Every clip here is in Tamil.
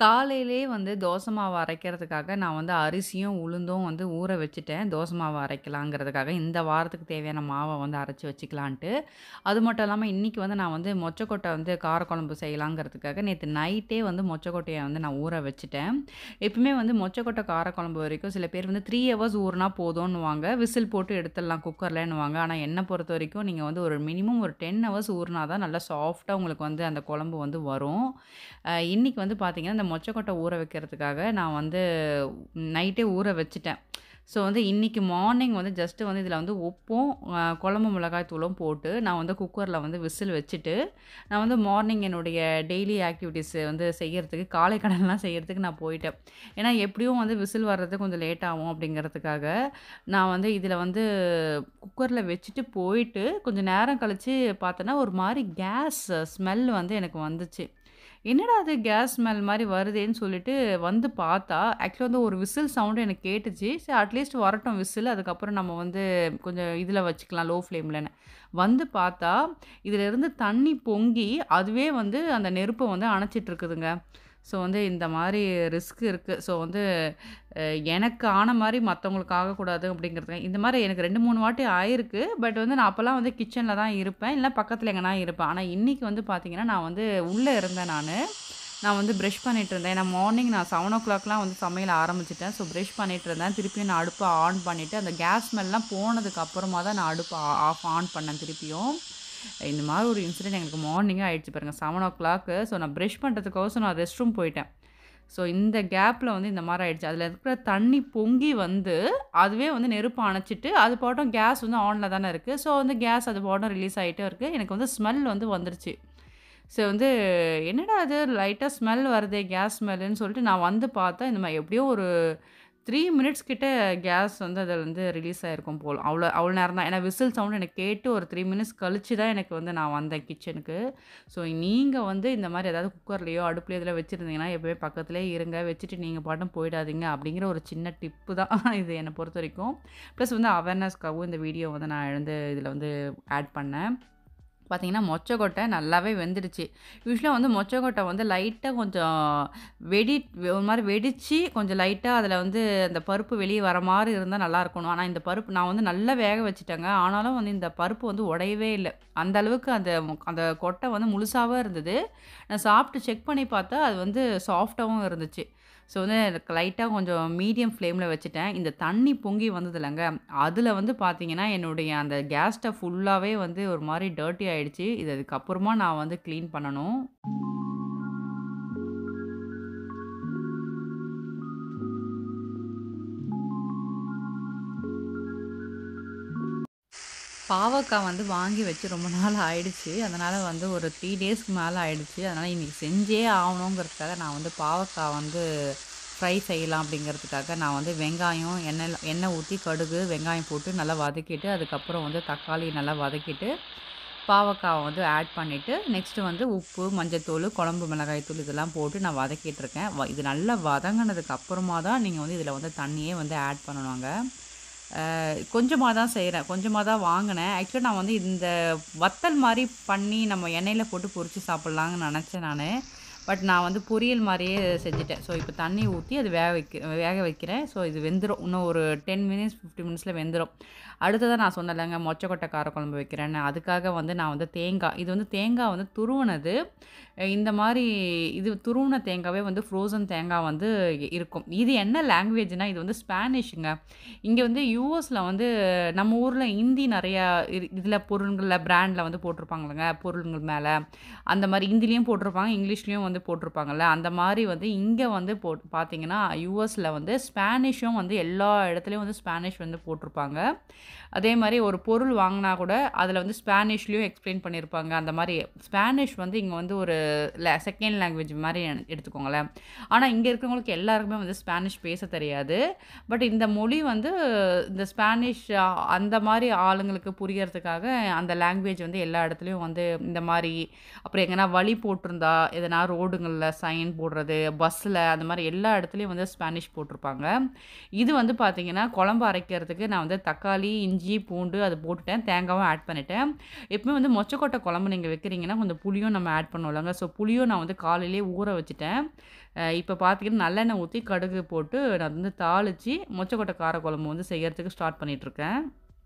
காலையிலேயே வந்து தோசை மாவு அரைக்கிறதுக்காக நான் வந்து அரிசியும், உளுந்தும் வந்து ஊற வச்சுட்டேன். தோசை மாவு அரைக்கலாங்கிறதுக்காக, இந்த வாரத்துக்கு தேவையான மாவ வந்து அரைச்சு வச்சுக்கலான்ட்டு. அது மட்டும் இல்லாம இன்னைக்கு வந்து நான் வந்து மொச்சக்கொட்டை வந்து காரக்குழம்பு செய்யலாங்கிறதுக்காக, நேத்து நைட்டே வந்து மொச்சக்கொட்டைய வந்து நான் ஊற வச்சுட்டேன். எப்பவுமே வந்து மொச்சக்கொட்டை காரக்குழம்பு வரைக்கும் சில பேர் வந்து 3 ஹவர்ஸ் ஊறுனா போதுன்னுவாங்க. விசில் போட்டு எடுத்துடலாம் குக்கர்லன்னுவாங்க. ஆனா என்ன பொறுத்தவரைக்கும் நீங்க வந்து ஒரு மினிமம் ஒரு 10 ஹவர்ஸ் ஊறுனா தான் நல்லா சாஃப்ட்டா உங்களுக்கு வந்து அந்த குழம்பு வந்து வரும். அ இன்னைக்கு வந்து பார்த்தீங்கன்னா, இந்த மொச்சக்கொட்டை ஊற வைக்கிறதுக்காக நான் வந்து நைட்டே ஊற வச்சுட்டேன். ஸோ வந்து இன்னைக்கு மார்னிங் வந்து ஜஸ்ட்டு வந்து இதில வந்து உப்பும், அ குழம்பு மிளகாய் தூளும் போட்டு, நான் வந்து குக்கர்ல வந்து விசில் வச்சுட்டு, நான் வந்து மார்னிங் என்னுடைய டெய்லி ஆக்டிவிட்டீஸ் வந்து செய்யறதுக்கு, காலை கடன்லாம் செய்யறதுக்கு நான் போயிட்டேன். ஏன்னா எப்படியும் வந்து விசில் வர்றதுக்கு கொஞ்சம் லேட் ஆகும் அப்படிங்கிறதுக்காக, நான் வந்து இதில வந்து குக்கர்ல வச்சுட்டு போயிட்டு, கொஞ்சம் நேரம் கழிச்சு பார்த்தேன்னா, ஒரு மாரி கேஸ் ஸ்மெல் வந்து எனக்கு வந்துச்சு. என்னடா இது கேஸ் ஸ்மெல் மாரி வருதேன்னு சொல்லிட்டு வந்து பார்த்தா, ஆக்சுவலா வந்து ஒரு விசில் சவுண்ட் எனக்கு கேட்டுச்சு. சரி அட்லீஸ்ட் வரட்டும் விசில். அதுக்கப்புறம் நம்ம வந்து கொஞ்சம் இதில வச்சுக்கலாம் லோ ஃப்ளேம்லன்னு. வந்து பார்த்தா, இதில இருந்து தண்ணி பொங்கி, அதுவே வந்து அந்த நெருப்ப வந்து அணைச்சிட்டு இருக்குதுங்க. ஸோ வந்து இந்த மாரி ரிஸ்க் இருக்கு. ஸோ வந்து அ எனக்கு ஆன மாரி மத்தவங்களுக்கு ஆகக்கூடாது அப்படிங்கிறதுக்காக இந்த மாரி எனக்கு 2, 3 வாட்டி ஆயிருக்கு. பட் வந்து நான் அப்பலாம் வந்து கிச்சன்ல தான் இருப்பேன். இல்ல பக்கத்துல எங்கனா இருப்பேன். ஆனா இன்னைக்கு வந்து பார்த்தீங்கன்னா, நான் வந்து உள்ள இருந்தேன் நானு. நான் வந்து பிரஷ் பண்ணிட்டு இருந்தேன். ஏன்னா மார்னிங் நான் 7:00லாம் வந்து சமையல் ஆரம்பிச்சுட்டேன். ஸோ பிரஷ் பண்ணிட்டு இருந்தேன். திருப்பியும் நான் அடுப்ப ஆன் பண்ணிட்டு, அந்த கேஸ் ஸ்மெல்லாம் போனதுக்கு அப்புறமா தான் நான் அடுப்ப ஆ ஆஃப் ஆன் பண்ணேன் திருப்பியும். இந்த மாரி ஒரு இன்சிடென்ட் எங்களுக்கு மார்னிங்கே ஆயிடுச்சு பாருங்க. 7:00 ஸோ நான் பிரஷ் பண்றதுக்கோசரம் நான் ரெஸ்ட் ரூம் போயிட்டேன். ஸோ இந்த கேப்ல வந்து இந்த மாரி ஆயிடுச்சு. அதில இருக்கிற தண்ணி பொங்கி வந்து, அதுவே வந்து நெருப்ப அணைச்சிட்டு, அது பாட்டும் கேஸ் வந்து ஆன்ல தானே இருக்கு. ஸோ வந்து கேஸ் அது பாட்டும் ரிலீஸ் ஆயிட்டே இருக்கு. எனக்கு வந்து ஸ்மெல் வந்து வந்துருச்சு. ஸோ வந்து என்னடா இது லைட்டா ஸ்மெல் வருதே கேஸ் ஸ்மெல்லுன்னு சொல்லிட்டு நான் வந்து பார்த்தா, இந்த மாரி எப்படியோ ஒரு 3 மினிட்ஸ் கிட்ட கேஸ் வந்து அதில வந்து ரிலீஸ் ஆயிருக்கும் போல. அவ்வளோ அவ்வளோ நேரம் தான். ஏன்னா விசில் சவுண்ட் எனக்கு கேட்டு ஒரு 3 மினிட்ஸ் கழிச்சு தான் எனக்கு வந்து நான் வந்தேன் கிச்சனுக்கு. ஸோ நீங்க வந்து இந்த மாரி ஏதாவது குக்கர்லயோ, அடுப்புலயோ இதில வச்சிருந்தீங்கன்னா, எப்பவுமே பக்கத்திலேயே இருங்க. வச்சுட்டு நீங்க பாட்டுக்கு போயிடாதீங்க. அப்படிங்கிற ஒரு சின்ன டிப்பு தான் இது என்ன பொறுத்தவரைக்கும். ப்ளஸ் வந்து அவேர்னஸ்க்காகவும் இந்த வீடியோ வந்து நான் வந்து இதில வந்து ஆட் பண்ணேன். பார்த்தீங்கன்னா, மொச்சக்கொட்டை நல்லாவே வெந்துடுச்சு. யூசுவலா வந்து மொச்சக்கொட்டை வந்து லைட்டா கொஞ்சம் வெடி ஒரு மாரி வெடிச்சு, கொஞ்சம் லைட்டா அதில வந்து அந்த பருப்பு வெளிய வர மாரி இருந்தா நல்லாயிருக்கணும். ஆனா இந்த பருப்பு நான் வந்து நல்லா வேக வச்சுட்டேங்க. ஆனாலும் வந்து இந்த பருப்பு வந்து உடையவே இல்ல. அந்த அளவுக்கு அந்த அந்த கொட்டை வந்து முழுசாவே இருந்தது. நான் சாப்பிட்டு செக் பண்ணி பார்த்தா, அது வந்து சாஃப்ட்டாவும் இருந்துச்சு. ஸோ வந்து லைட்டா கொஞ்சம் மீடியம் ஃப்ளேம்ல வச்சுட்டேன். இந்த தண்ணி பொங்கி வந்ததுலங்க, அதில வந்து பார்த்தீங்கன்னா, என்னுடைய அந்த கேஸ் ஸ்டவ் ஃபுல்லாவே வந்து ஒரு மாரி டர்ட்டி ஆயிடுச்சு. இது அதுக்கப்புறமா நான் வந்து கிளீன் பண்ணணும். பாவக்கா வந்து வாங்கி வச்சு ரொம்ப நாள் ஆயிடுச்சு. அதனால வந்து ஒரு 3 டேஸ்க்கு மேல ஆயிடுச்சு. அதனால இன்னைக்கு செஞ்சே ஆவணுங்கிறதுக்காக நான் வந்து பாவக்கா வந்து ஃப்ரை செய்யலாம் அப்படிங்கிறதுக்காக, நான் வந்து வெங்காயம், எண்ணெய்ல எண்ணெய் ஊத்தி கடுகு, வெங்காயம் போட்டு நல்லா வதக்கிட்டு, அதுக்கப்புறம் வந்து தக்காளி நல்லா வதக்கிட்டு, பாவக்காவ வந்து ஆட் பண்ணிட்டு, நெக்ஸ்ட்டு வந்து உப்பு, மஞ்சத்தூளு, குழம்பு மிளகாய் தூள் இதெல்லாம் போட்டு நான் வதக்கிட்டுருக்கேன். வ இது நல்லா வதங்குனதுக்கு அப்புறமா தான் நீங்க வந்து இதில வந்து தண்ணியே வந்து ஆட் பண்ணணுங்க. அ கொஞ்சமா தான் செய்றேன். கொஞ்சமா தான் வாங்குனேன். ஆக்சுவலா நான் வந்து இந்த வத்தல் மாரி பண்ணி நம்ம எண்ணெயில போட்டு பொரிச்சு சாப்பிடலான்னு நெனச்சேன் நானு. பட் நான் வந்து பொரியல் மாரியே செஞ்சுட்டேன். ஸோ இப்போ தண்ணி ஊத்தி அது வேக வைக்க வேக வைக்கிறேன். ஸோ இது வெந்துரும். இன்னும் ஒரு 10 மினிட்ஸ், 15 மினிட்ஸ்ல வெந்துரும். அடுத்ததா நான் சொன்னேன்லங்க மொச்சக்கொட்டை காரக்குழம்பு வைக்கிறேன்னு. அதுக்காக வந்து நான் வந்து தேங்காய் இது வந்து தேங்காய் வந்து துருவுனது. இந்த மாரி இது துருவுன தேங்காவே வந்து ஃப்ரோசன் தேங்காய் வந்து இருக்கும். இது என்ன லாங்குவேஜ்னா, இது வந்து ஸ்பானிஷ்ங்க. இங்க வந்து யுஎஸ்ல வந்து நம்ம ஊர்ல ஹிந்தி நெறையா இரு இதில பொருள்கள்ல பிராண்ட்ல வந்து போட்டிருப்பாங்கல்லங்க, பொருள்கள் மேல. அந்த மாரி ஹிந்திலயும் போட்டிருப்பாங்க, இங்கிலீஷ்லயும் வந்து போட்டிருப்பாங்கல்ல. அந்த மாரி வந்து இங்க வந்து போட் பார்த்தீங்கன்னா, யுஎஸ்ல வந்து ஸ்பானிஷும் வந்து எல்லா இடத்துலயும் வந்து ஸ்பானிஷ் வந்து போட்டிருப்பாங்க. அதே மாரி ஒரு பொருள் வாங்குனா கூட, அதில வந்து ஸ்பானிஷ்லயும் எக்ஸ்ப்ளைன் பண்ணியிருப்பாங்க. அந்த மாரி ஸ்பானிஷ் வந்து இங்க வந்து ஒரு ல செகண்ட் லாங்குவேஜ் மாரி எடுத்துக்கோங்களேன். ஆனா இங்க இருக்கிறவங்களுக்கு எல்லாருக்குமே வந்து ஸ்பானிஷ் பேச தெரியாது. பட் இந்த மொழி வந்து இந்த ஸ்பானிஷ் அந்த மாரி ஆளுங்களுக்கு புரியறதுக்காக, அந்த லாங்குவேஜ் வந்து எல்லா இடத்துலயும் வந்து இந்த மாரி அப்புறம் எங்கனா வழி போட்டிருந்தா, எதனா போர்டுங்கள்ல சைன் போடுறது, பஸ்ஸில அந்த மாரி எல்லா இடத்துலயும் வந்து ஸ்பானிஷ் போட்டிருப்பாங்க. இது வந்து பார்த்தீங்கன்னா, குழம்பு அரைக்கிறதுக்கு நான் வந்து தக்காளி, இஞ்சி, பூண்டு அது போட்டுட்டேன். தேங்காவும் ஆட் பண்ணிட்டேன். எப்பவுமே வந்து மொச்சக்கொட்டை குழம்பு நீங்க வைக்கிறீங்கன்னா, கொஞ்சம் புளியும் நம்ம ஆட் பண்ணுவோம்லங்க. ஸோ புளியும் நான் வந்து காலையிலேயே ஊற வச்சுட்டேன். அ இப்ப பார்த்தீங்கன்னா, நல்லெண்ணெய் ஊத்தி கடுகு போட்டு நான் வந்து தாளிச்சு, மொச்சக்கொட்டை கார குழம்பு வந்து செய்யறதுக்கு ஸ்டார்ட் பண்ணிட்டுருக்கேன்.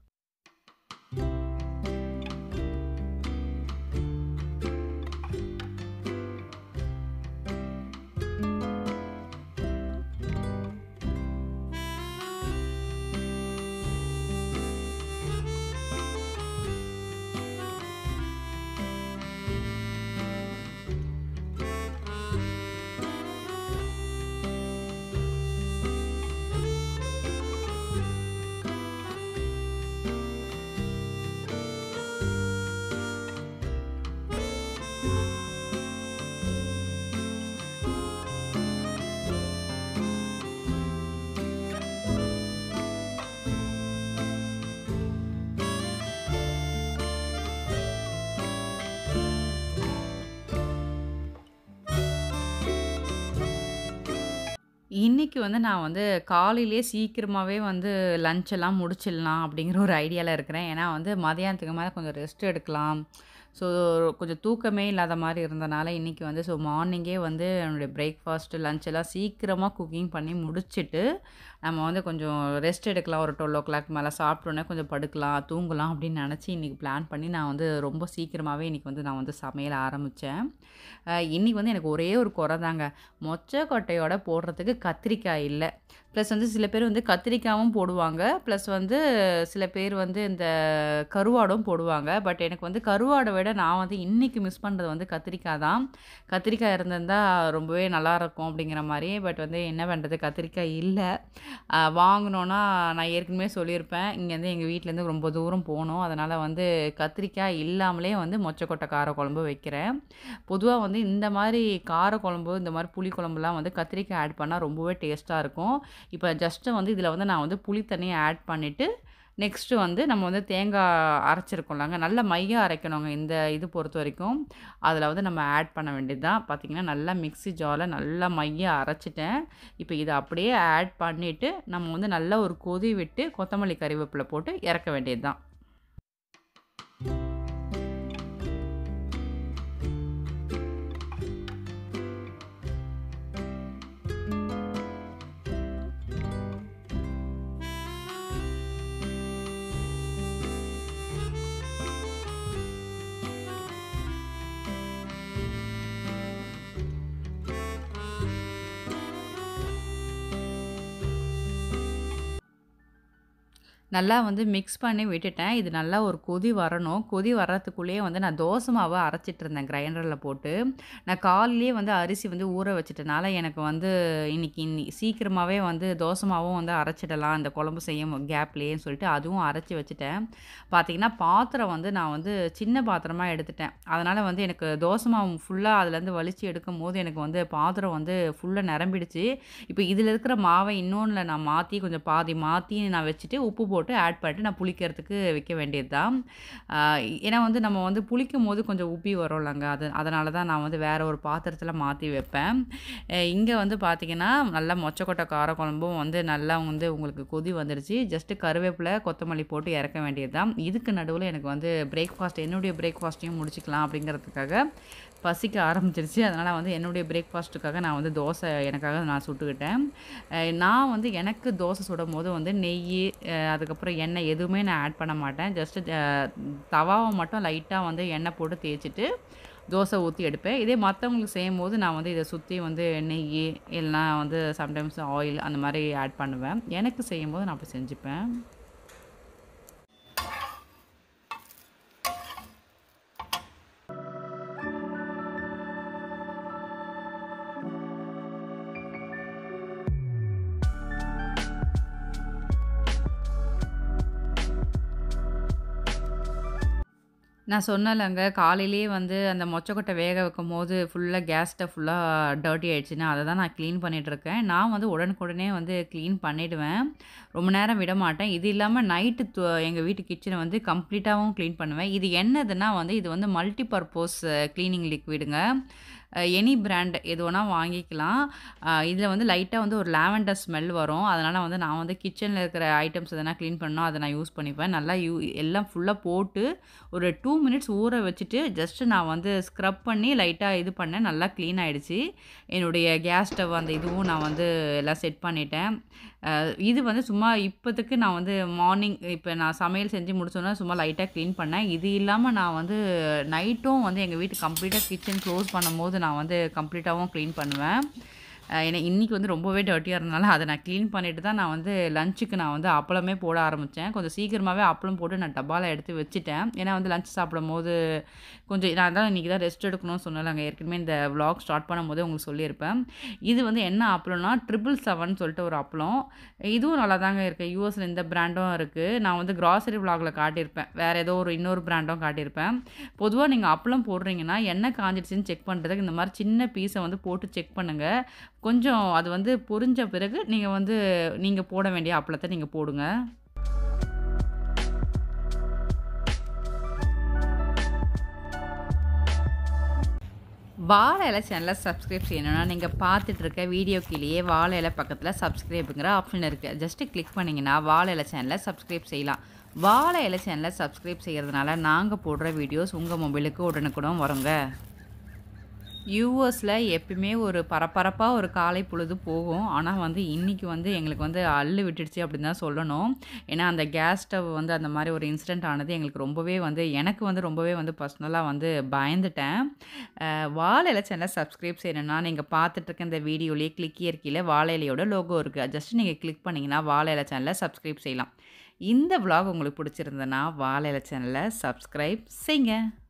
இன்னைக்கு வந்து நான் வந்து காலையிலேயே சீக்கிரமாவே வந்து லஞ்ச் எல்லாம் முடிச்சிடலாம் அப்படிங்கிற ஒரு ஐடியால இருக்கிறேன். ஏன்னா வந்து மதியானத்துக்கு மேல கொஞ்சம் ரெஸ்ட் எடுக்கலாம். ஸோ கொஞ்சம் தூக்கமே இல்லாத மாரி இருந்தனால, இன்னைக்கு வந்து ஸோ மார்னிங்கே வந்து என்னுடைய பிரேக்ஃபாஸ்ட், லஞ்ச் எல்லாம் சீக்கிரமா குக்கிங் பண்ணி முடிச்சுட்டு, நம்ம வந்து கொஞ்சம் ரெஸ்ட் எடுக்கலாம். ஒரு 12:00 மேல சாப்பிட்டோனே கொஞ்சம் படுக்கலாம், தூங்கலாம் அப்படின்னு நெனச்சு இன்னைக்கு பிளான் பண்ணி நான் வந்து ரொம்ப சீக்கிரமாவே இன்னைக்கு வந்து நான் வந்து சமையல் ஆரம்பிச்சேன். அ இன்னைக்கு வந்து எனக்கு ஒரே ஒரு குறை தாங்க. மொச்சக்கொட்டையோட போடுறதுக்கு கத்திரிக்காய் இல்ல. ப்ளஸ் வந்து சில பேர் வந்து கத்திரிக்காவும் போடுவாங்க. ப்ளஸ் வந்து சில பேர் வந்து இந்த கருவாடும் போடுவாங்க. பட் எனக்கு வந்து கருவாட விட நான் வந்து இன்னைக்கு மிஸ் பண்றது வந்து கத்திரிக்காய் தான். கத்திரிக்காய் இருந்திருந்தா ரொம்பவே நல்லாயிருக்கும் அப்படிங்கிற மாரி. பட் வந்து என்ன பண்றது கத்திரிக்காய் இல்ல. அ வாங்குனோம்னா நான் ஏற்கனவே சொல்லியிருப்பேன். இங்கேருந்து எங்க வீட்லேருந்து ரொம்ப தூரம் போணும். அதனால வந்து கத்திரிக்காய் இல்லாமலே வந்து மொச்சக்கொட்டை கார குழம்பு வைக்கிறேன். பொதுவா வந்து இந்த மாரி கார குழம்பு, இந்த மாரி புளி குழம்புலாம் வந்து கத்திரிக்காய் ஆட் பண்ணா ரொம்பவே டேஸ்ட்டா இருக்கும். இப்ப ஜஸ்ட் வந்து இதில வந்து நான் வந்து புளி தண்ணிய ஆட் பண்ணிட்டு, நெக்ஸ்ட்டு வந்து நம்ம வந்து தேங்காய் அரைச்சிருக்கோம்லங்க, நல்லா மையா அரைக்கணுங்க இந்த இது பொறுத்தவரைக்கும். அதில வந்து நம்ம ஆட் பண்ண வேண்டியது தான். பார்த்தீங்கன்னா, நல்லா மிக்ஸி ஜார்ல நல்லா மையா அரைச்சுட்டேன். இப்ப இத அப்படியே ஆட் பண்ணிட்டு, நம்ம வந்து நல்லா ஒரு கொதி விட்டு கொத்தமல்லி, கறிவேப்பில போட்டு இறக்க வேண்டியது தான். நல்லா வந்து மிக்ஸ் பண்ணி விட்டுட்டேன். இது நல்லா ஒரு கொதி வரணும். கொதி வர்றதுக்குள்ளேயே வந்து நான் தோசை மாவ அரைச்சிட்டு இருந்தேன் கிரைண்டர்ல போட்டு. நான் காலையிலேயே வந்து அரிசி வந்து ஊற வச்சுட்டனால, எனக்கு வந்து இன்னைக்கு இன்னி சீக்கிரமாவே வந்து தோசை மாவும் வந்து அரைச்சிடலாம். இந்த குழம்பு செய்யும் கேப்லேயேன்னு சொல்லிட்டு அதுவும் அரைச்சு வச்சுட்டேன். பார்த்தீங்கன்னா, பாத்திரம் வந்து நான் வந்து சின்ன பாத்திரமா எடுத்துட்டேன். அதனால வந்து எனக்கு தோசை மாவு ஃபுல்லா அதுலேருந்து வலிச்சு எடுக்கும்போது, எனக்கு வந்து பாத்திரம் வந்து ஃபுல்லா நிரம்பிடுச்சு. இப்ப இதில இருக்கிற மாவ இன்னொன்னுல நான் மாத்தி கொஞ்சம் பாதி மாத்தி நான் வச்சுட்டு, உப்பு போட்டு ஆட் பண்ணிட்டு நான் புளிக்கிறதுக்கு வைக்க வேண்டியது தான். அ ஏன்னா வந்து நம்ம வந்து புளிக்கும்போது கொஞ்சம் உப்பி வரும்லங்க. அது அதனால தான் நான் வந்து வேற ஒரு பாத்திரத்தில மாத்தி வைப்பேன். அ இங்க வந்து பார்த்தீங்கன்னா, நல்லா மொச்சக்கொட்டை கார குழம்பும் வந்து நல்லா வந்து உங்களுக்கு கொதி வந்துருச்சு. ஜஸ்ட்டு கருவேப்பில, கொத்தமல்லி போட்டு இறக்க வேண்டியது தான். இதுக்கு நடுவுல எனக்கு வந்து பிரேக்ஃபாஸ்ட் என்னுடைய பிரேக்ஃபாஸ்ட்டையும் முடிச்சுக்கலாம் அப்படிங்கிறதுக்காக பசிக்க ஆரம்பிச்சிருச்சு. அதனால வந்து என்னுடைய பிரேக்ஃபாஸ்ட்டுக்காக நான் வந்து தோசை எனக்காக நான் சுட்டுக்கிட்டேன். அ நான் வந்து எனக்கு தோசை சுடும்போது வந்து நெய்யி, அ அதுக்கப்புறம் எண்ணெய் எதுவுமே நான் ஆட் பண்ண மாட்டேன். ஜஸ்ட்டு அ தவாவ மட்டும் லைட்டா வந்து எண்ணெய் போட்டு தேய்ச்சுட்டு, தோசை ஊத்தி எடுப்பேன். இதே மத்தவங்களுக்கு செய்யும்போது நான் வந்து இத சுத்தி வந்து நெய்யி, இல்லனா வந்து சம்டைம்ஸ் ஆயில் அந்த மாரி ஆட் பண்ணுவேன். எனக்கு செய்யும்போது நான் அப்படி செஞ்சுப்பேன். நான் சொன்னேன்லங்க, காலையிலேயே வந்து அந்த மொச்சக்கொட்டை வேக வைக்கும்போது ஃபுல்லா கேஸ் ஸ்டவ் ஃபுல்லா டர்ட்டி ஆயிடுச்சுன்னு, அத தான் நான் கிளீன் பண்ணிட்டுருக்கேன். நான் வந்து உடனுக்குடனே வந்து கிளீன் பண்ணிடுவேன். ரொம்ப நேரம் விட மாட்டேன். இது இல்லாம நைட்டு து எங்க வீட்டு கிச்சன வந்து கம்ப்ளீட்டாவும் கிளீன் பண்ணுவேன். இது என்னதுன்னா வந்து இது வந்து மல்டி பர்ப்போஸ் கிளீனிங் லிக்விடுங்க. அ எனி பிராண்ட் எது வேணா வாங்கிக்கலாம். அ இதில வந்து லைட்டா வந்து ஒரு லாவெண்டர் ஸ்மெல் வரும். அதனால வந்து நான் வந்து கிச்சன்ல இருக்கிற ஐட்டம்ஸ் எதனா கிளீன் பண்ணா அத நான் யூஸ் பண்ணிப்பேன். நல்லா யூ எல்லாம் ஃபுல்லா போட்டு ஒரு 2 மினிட்ஸ் ஊற வச்சுட்டு ஜஸ்ட் நான் வந்து ஸ்க்ரப் பண்ணி லைட்டா இது பண்ணேன். நல்லா கிளீன் ஆயிடுச்சு. என்னுடைய கேஸ் ஸ்டவ் அந்த இதுவும் நான் வந்து எல்லாம் செட் பண்ணிட்டேன். அ இது வந்து சும்மா இப்போதைக்கு நான் வந்து மார்னிங் இப்ப நான் சமையல் செஞ்சு முடிச்சோனே சும்மா லைட்டா கிளீன் பண்ணேன். இது இல்லாம நான் வந்து நைட்டும் வந்து எங்க வீட்டு கம்ப்ளீட்டா கிச்சன் க்ளோஸ் பண்ணும்போது நான் வந்து கம்ப்ளீட்டாவும் கிளீன் பண்ணுவேன். அ ஏன்னா இன்னைக்கு வந்து ரொம்பவே டர்ட்டியா இருந்தனால அத நான் கிளீன் பண்ணிட்டு தான் நான் வந்து லஞ்சுக்கு நான் வந்து அப்பளமே போட ஆரம்பிச்சேன். கொஞ்சம் சீக்கிரமாவே அப்பளம் போட்டு நான் டப்பால எடுத்து வச்சுட்டேன். ஏன்னா வந்து லஞ்ச் சாப்பிடும்போது கொஞ்சம் நான் தான் இன்னைக்கு தான் ரெஸ்ட் எடுக்கணும்னு சொன்னேன்லங்க. ஏற்கனவே இந்த விளாக் ஸ்டார்ட் பண்ணும்போதே உங்களுக்கு சொல்லியிருப்பேன். இது வந்து என்ன அப்பளம்னா 777 சொல்லிட்டு ஒரு அப்பளம். இதுவும் நல்லா தாங்க இருக்கு. யுஎஸ்ல இந்த பிராண்டும் இருக்கு. நான் வந்து கிராசரி விளாக்ல காட்டியிருப்பேன். வேற ஏதோ ஒரு இன்னொரு பிராண்டும் காட்டியிருப்பேன். பொதுவா நீங்க அப்பளம் போடுறீங்கன்னா, எண்ணெய் காஞ்சிடுச்சுன்னு செக் பண்றதுக்கு இந்த மாரி சின்ன பீஸ வந்து போட்டு செக் பண்ணுங்க. கொஞ்சம் அது வந்து பொரிஞ்ச பிறகு நீங்க வந்து நீங்க போட வேண்டிய அப்பளத்த நீங்க போடுங்க. வாழை இலை சேனல சப்ஸ்கிரைப் செய்யணும்னா, நீங்க பார்த்துட்டு இருக்க வீடியோ கீழயே வாழை இலை பக்கத்தில சப்ஸ்கிரைப்ங்கிற ஆப்ஷன் இருக்கு. ஜஸ்ட் கிளிக் பண்ணீங்கன்னா, வாழை இலை சேனல சப்ஸ்கிரைப் செய்யலாம். வாழை இலை சேனல சப்ஸ்கிரைப் செய்றதுனால நாங்க போடுற வீடியோஸ் உங்க மொபைலுக்கு உடனுக்குடன் வருங்க. யுஎஸ்ல எப்பயுமே ஒரு பரபரப்பா ஒரு காலை பொழுது போகும். ஆனா வந்து இன்னைக்கு வந்து எங்களுக்கு வந்து அள்ளு விட்டுடுச்சு அப்படின்னு தான் சொல்லணும். ஏன்னா அந்த கேஸ் ஸ்டவ் வந்து அந்த மாரி ஒரு இன்சிடென்ட் ஆனது எங்களுக்கு ரொம்பவே வந்து எனக்கு வந்து ரொம்பவே வந்து பர்சனலா வந்து பயந்துட்டேன். அ வாழை இலை சேனல சப்ஸ்கிரைப் செய்யணும்னா, நீங்க பார்த்துட்டு இருக்க இந்த வீடியோலயே கிளிக் ஹியர் கீழ வாழை இலையோட லோகோ இருக்கு. ஜஸ்ட் நீங்க கிளிக் பண்ணீங்கன்னா, வாழை இலை சேனல சப்ஸ்கிரைப் செய்யலாம். இந்த விளாக் உங்களுக்கு பிடிச்சிருந்ததுன்னா, வாழை இலை சேனல சப்ஸ்கிரைப் செய்ங்க.